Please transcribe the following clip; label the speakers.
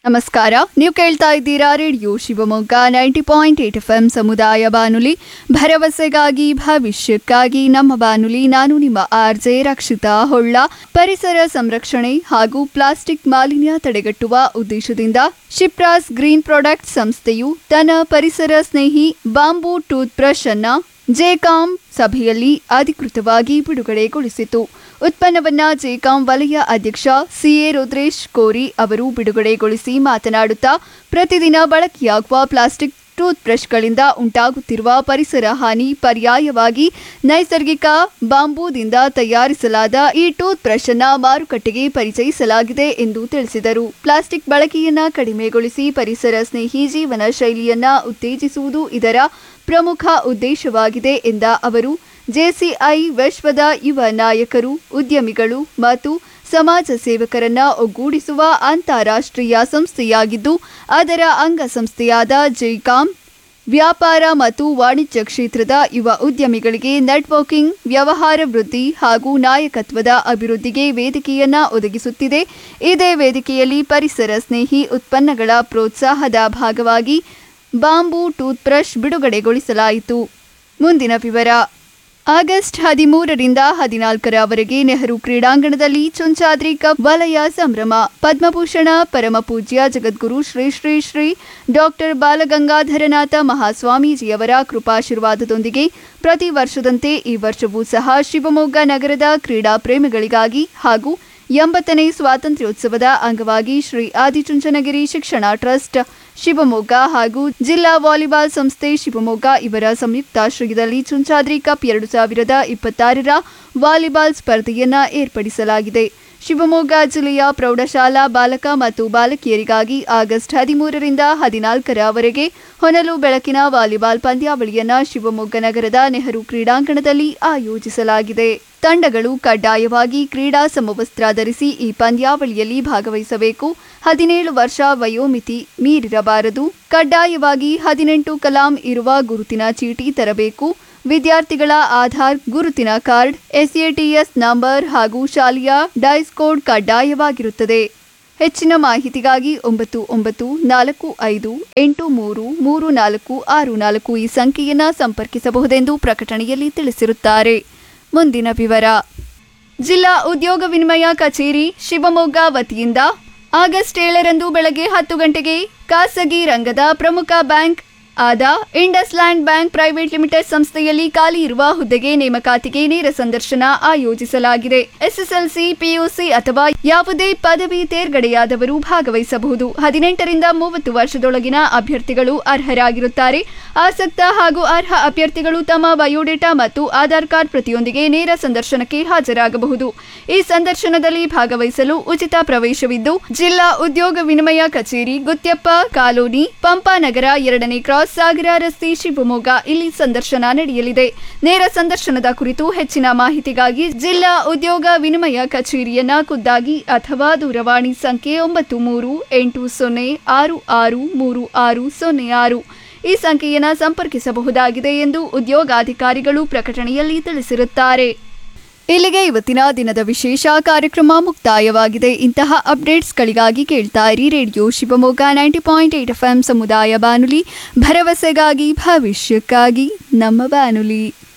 Speaker 1: ನಮಸ್ಕಾರ ನೀವು ಕೇಳ್ತಾ ಇದ್ದೀರಾ radio Shivamogga ninety point eight F M ಸಮುದಾಯ ಬಾನುಲಿ ಭರವಸೆಗಾಗಿ ಭವಿಷ್ಯಕ್ಕಾಗಿ ನಮ್ಮ ಬಾನುಲಿ ನಾನು ನಿಮ್ಮ ಆರ್ ಜೆ ರಕ್ಷಿತಾ ಹೊಳ್ಳ ಪರಿಸರ ಸಂರಕ್ಷಣೆ ಹಾಗೂ ಪ್ಲಾಸ್ಟಿಕ್ ಮಾಲಿನ್ಯ ತಡೆಗಟ್ಟುವ ಉದ್ದೇಶದಿಂದ ಶಿಪ್ರಾಸ್ ಗ್ರೀನ್ ಪ್ರಾಡಕ್ಟ್ ಸಂಸ್ಥೆಯು ತನ್ನ ಪರಿಸರ ಸ್ನೇಹಿ ಬಾಂಬೂ ಟೂತ್ ಬ್ರಷ್ ಅನ್ನ ಜೆಕಾಂ ಸಭೆಯಲ್ಲಿ ಅಧಿಕೃತವಾಗಿ ಬಿಡುಗಡೆಗೊಳಿಸಿತು ಉತ್ಪನ್ನವನ್ನ ಜೆಕಾಂ ವಲಯ ಅಧ್ಯಕ್ಷ ಸಿಎ ರುದ್ರೇಶ್ ಕೋರಿ ಅವರು ಬಿಡುಗಡೆಗೊಳಿಸಿ ಮಾತನಾಡುತ್ತಾ ಪ್ರತಿದಿನ ಬಳಕೆಯಾಗುವ ಪ್ಲಾಸ್ಟಿಕ್ ಟೂತ್ ಬ್ರಷ್ಗಳಿಂದ ಉಂಟಾಗುತ್ತಿರುವ ಪರಿಸರ ಹಾನಿ ಪರ್ಯಾಯವಾಗಿ ನೈಸರ್ಗಿಕ ಬಾಂಬೂದಿಂದ ತಯಾರಿಸಲಾದ ಈ ಟೂತ್ ಬ್ರಷ್ ಅನ್ನ ಮಾರುಕಟ್ಟೆಗೆ ಪರಿಚಯಿಸಲಾಗಿದೆ ಎಂದು ತಿಳಿಸಿದರು ಪ್ಲಾಸ್ಟಿಕ್ ಬಳಕೆಯನ್ನ ಕಡಿಮೆಗೊಳಿಸಿ ಪರಿಸರ ಸ್ನೇಹಿ ಜೀವನ ಶೈಲಿಯನ್ನ ಉತ್ತೇಜಿಸುವುದು ಇದರ ಪ್ರಮುಖ ಉದ್ದೇಶವಾಗಿದೆ ಎಂದ ಅವರು ಜೆಸಿಐ ವಿಶ್ವದ ಯುವ ನಾಯಕರು ಉದ್ಯಮಿಗಳು ಮತ್ತು ಸಮಾಜ ಸೇವಕರನ್ನ ಒಗ್ಗೂಡಿಸುವ ಅಂತಾರಾಷ್ಟ್ರೀಯ ಸಂಸ್ಥೆಯಾಗಿದ್ದು ಅದರ ಅಂಗಸಂಸ್ಥೆಯಾದ ಜೈಕಾಂ ವ್ಯಾಪಾರ ಮತ್ತು ವಾಣಿಜ್ಯ ಕ್ಷೇತ್ರದ ಯುವ ಉದ್ಯಮಿಗಳಿಗೆ ನೆಟ್ವರ್ಕಿಂಗ್ ವ್ಯವಹಾರ ವೃದ್ಧಿ ಹಾಗೂ ನಾಯಕತ್ವದ ಅಭಿವೃದ್ಧಿಗೆ ವೇದಿಕೆಯನ್ನ ಒದಗಿಸುತ್ತಿದೆ ಇದೇ ವೇದಿಕೆಯಲ್ಲಿ ಪರಿಸರ ಸ್ನೇಹಿ ಉತ್ಪನ್ನಗಳ ಪ್ರೋತ್ಸಾಹದ ಭಾಗವಾಗಿ ಬಾಂಬೂ ಟೂತ್ ಬ್ರಷ್ ಬಿಡುಗಡೆಗೊಳಿಸಲಾಯಿತು ಮುಂದಿನ ವಿವರ ಆಗಸ್ಟ್ ಹದಿಮೂರರಿಂದ ಹದಿನಾಲ್ಕರವರೆಗೆ ನೆಹರು ಕ್ರೀಡಾಂಗಣದಲ್ಲಿ ಚುಂಚಾದ್ರಿ ಕಪ್ ವಲಯ ಸಂಭ್ರಮ ಪದ್ಮಭೂಷಣ ಪರಮಪೂಜ್ಯ ಜಗದ್ಗುರು ಶ್ರೀ ಶ್ರೀ ಶ್ರೀ ಡಾಕ್ಟರ್ ಬಾಲಗಂಗಾಧರನಾಥ ಮಹಾಸ್ವಾಮೀಜಿಯವರ ಕೃಪಾಶೀರ್ವಾದದೊಂದಿಗೆ ಪ್ರತಿ ವರ್ಷದಂತೆ ಈ ವರ್ಷವೂ ಸಹ ಶಿವಮೊಗ್ಗ ನಗರದ ಕ್ರೀಡಾ ಪ್ರೇಮಿಗಳಿಗಾಗಿ ಹಾಗೂ ಎಂಬತ್ತನೇ ಸ್ವಾತಂತ್ರ್ಯೋತ್ಸವದ ಅಂಗವಾಗಿ ಶ್ರೀ ಆದಿಚುಂಚನಗಿರಿ ಶಿಕ್ಷಣ ಟ್ರಸ್ಟ್ ಶಿವಮೊಗ್ಗ ಹಾಗೂ ಜಿಲ್ಲಾ ವಾಲಿಬಾಲ್ ಸಂಸ್ಥೆ ಶಿವಮೊಗ್ಗ ಇವರ ಸಂಯುಕ್ತಾಶ್ರಯದಲ್ಲಿ ಚುಂಚಾದ್ರಿ ಕಪ್ ಎರಡು ಸಾವಿರದ ಇಪ್ಪತ್ತಾರರ ವಾಲಿಬಾಲ್ ಸ್ಪರ್ಧೆಯನ್ನ ಏರ್ಪಡಿಸಲಾಗಿದೆ ಶಿವಮೊಗ್ಗ ಜಿಲ್ಲೆಯ ಪ್ರೌಢಶಾಲಾ ಬಾಲಕ ಮತ್ತು ಬಾಲಕಿಯರಿಗಾಗಿ ಆಗಸ್ಟ್ ಹದಿಮೂರರಿಂದ ಹದಿನಾಲ್ಕರವರೆಗೆ ಹೊನಲು ಬೆಳಕಿನ ವಾಲಿಬಾಲ್ ಪಂದ್ಯಾವಳಿಯನ್ನ ಶಿವಮೊಗ್ಗ ನಗರದ ನೆಹರು ಕ್ರೀಡಾಂಗಣದಲ್ಲಿ ಆಯೋಜಿಸಲಾಗಿದೆ ತಂಡಗಳು ಕಡ್ಡಾಯವಾಗಿ ಕ್ರೀಡಾ ಸಮವಸ್ತ್ರ ಧರಿಸಿ ಈ ಪಂದ್ಯಾವಳಿಯಲ್ಲಿ ಭಾಗವಹಿಸಬೇಕು ಹದಿನೇಳು ವರ್ಷ ವಯೋಮಿತಿ ಮೀರಿರಬಾರದು ಕಡ್ಡಾಯವಾಗಿ ಹದಿನೆಂಟು ಕಲಾಂ ಇರುವ ಗುರುತಿನ ಚೀಟಿ ತರಬೇಕು ವಿದ್ಯಾರ್ಥಿಗಳ ಆಧಾರ್ ಗುರುತಿನ ಕಾರ್ಡ್ ಎಸ್ಎಟಿಎಸ್ ನಂಬರ್ ಹಾಗೂ ಶಾಲೆಯ ಡೈಸ್ ಕೋಡ್ ಕಡ್ಡಾಯವಾಗಿರುತ್ತದೆ ಹೆಚ್ಚಿನ ಮಾಹಿತಿಗಾಗಿ ಒಂಬತ್ತು ಒಂಬತ್ತು ನಾಲ್ಕು ಐದು ಎಂಟು ಮೂರು ಮೂರು ನಾಲ್ಕು ಆರು ನಾಲ್ಕು ಈ ಸಂಖ್ಯೆಯನ್ನು ಸಂಪರ್ಕಿಸಬಹುದೆಂದು ಪ್ರಕಟಣೆಯಲ್ಲಿ ತಿಳಿಸಿರುತ್ತಾರೆ ಮುಂದಿನ ವಿವರ ಜಿಲ್ಲಾ ಉದ್ಯೋಗ ವಿನಿಮಯ ಕಚೇರಿ ಶಿವಮೊಗ್ಗ ವತಿಯಿಂದ ಆಗಸ್ಟ್ ಏಳರಂದು ಬೆಳಗ್ಗೆ ಹತ್ತು ಗಂಟೆಗೆ ಖಾಸಗಿ ರಂಗದ ಪ್ರಮುಖ ಬ್ಯಾಂಕ್ ಆದ Indus land bank private limited ಸಂಸ್ಥೆಯಲ್ಲಿ ಖಾಲಿ ಇರುವ ಹುದ್ದೆಗೆ ನೇಮಕಾತಿಗೆ ನೇರ ಸಂದರ್ಶನ ಆಯೋಜಿಸಲಾಗಿದೆ ಎಸ್ಎಸ್ಎಲ್ಸಿ ಪಿಯುಸಿ ಅಥವಾ ಯಾವುದೇ ಪದವಿ ತೇರ್ಗಡೆಯಾದವರು ಭಾಗವಹಿಸಬಹುದು ಹದಿನೆಂಟರಿಂದ ಮೂವತ್ತು ವರ್ಷದೊಳಗಿನ ಅಭ್ಯರ್ಥಿಗಳು ಅರ್ಹರಾಗಿರುತ್ತಾರೆ ಆಸಕ್ತ ಹಾಗೂ ಅರ್ಹ ಅಭ್ಯರ್ಥಿಗಳು ತಮ್ಮ ಬಯೋಡೇಟಾ ಮತ್ತು ಆಧಾರ್ ಕಾರ್ಡ್ ಪ್ರತಿಯೊಂದಿಗೆ ನೇರ ಸಂದರ್ಶನಕ್ಕೆ ಹಾಜರಾಗಬಹುದು ಈ ಸಂದರ್ಶನದಲ್ಲಿ ಭಾಗವಹಿಸಲು ಉಚಿತ ಪ್ರವೇಶವಿದ್ದು ಜಿಲ್ಲಾ ಉದ್ಯೋಗ ವಿನಿಮಯ ಕಚೇರಿ ಗುತ್ಯಪ್ಪ ಕಾಲೋನಿ ಪಂಪಾನಗರ ಎರಡನೇ ಕ್ರಾಸ್ ಸಾಗರ ರಸ್ತೆ ಶಿವಮೊಗ್ಗ ಇಲ್ಲಿ ಸಂದರ್ಶನ ನಡೆಯಲಿದೆ ನೇರ ಸಂದರ್ಶನದ ಕುರಿತು ಹೆಚ್ಚಿನ ಮಾಹಿತಿಗಾಗಿ ಜಿಲ್ಲಾ ಉದ್ಯೋಗ ವಿನಿಮಯ ಕಚೇರಿಯನ್ನ ಖುದ್ದಾಗಿ ಅಥವಾ ದೂರವಾಣಿ ಸಂಖ್ಯೆ ಒಂಬತ್ತು ಮೂರು ಎಂಟು ಸೊನ್ನೆ ಆರು ಆರು ಮೂರು ಆರು ಸೊನ್ನೆ ಆರು ಈ ಸಂಖ್ಯೆಯನ್ನು ಸಂಪರ್ಕಿಸಬಹುದಾಗಿದೆ ಎಂದು ಉದ್ಯೋಗಾಧಿಕಾರಿಗಳು ಪ್ರಕಟಣೆಯಲ್ಲಿ ತಿಳಿಸಿರುತ್ತಾರೆ ಇಲ್ಲಿಗೆ ಇವತ್ತಿನ ದಿನದ ವಿಶೇಷ ಕಾರ್ಯಕ್ರಮ ಮುಕ್ತಾಯವಾಗಿದೆ ಇಂತಹ ಅಪ್ಡೇಟ್ಸ್ಗಳಿಗಾಗಿ ಕೇಳ್ತಾ ಇರಿ radio Shivamogga ninety point eight F M ಸಮುದಾಯ ಬಾನುಲಿ ಭರವಸೆಗಾಗಿ ಭವಿಷ್ಯಕ್ಕಾಗಿ ನಮ್ಮ ಬಾನುಲಿ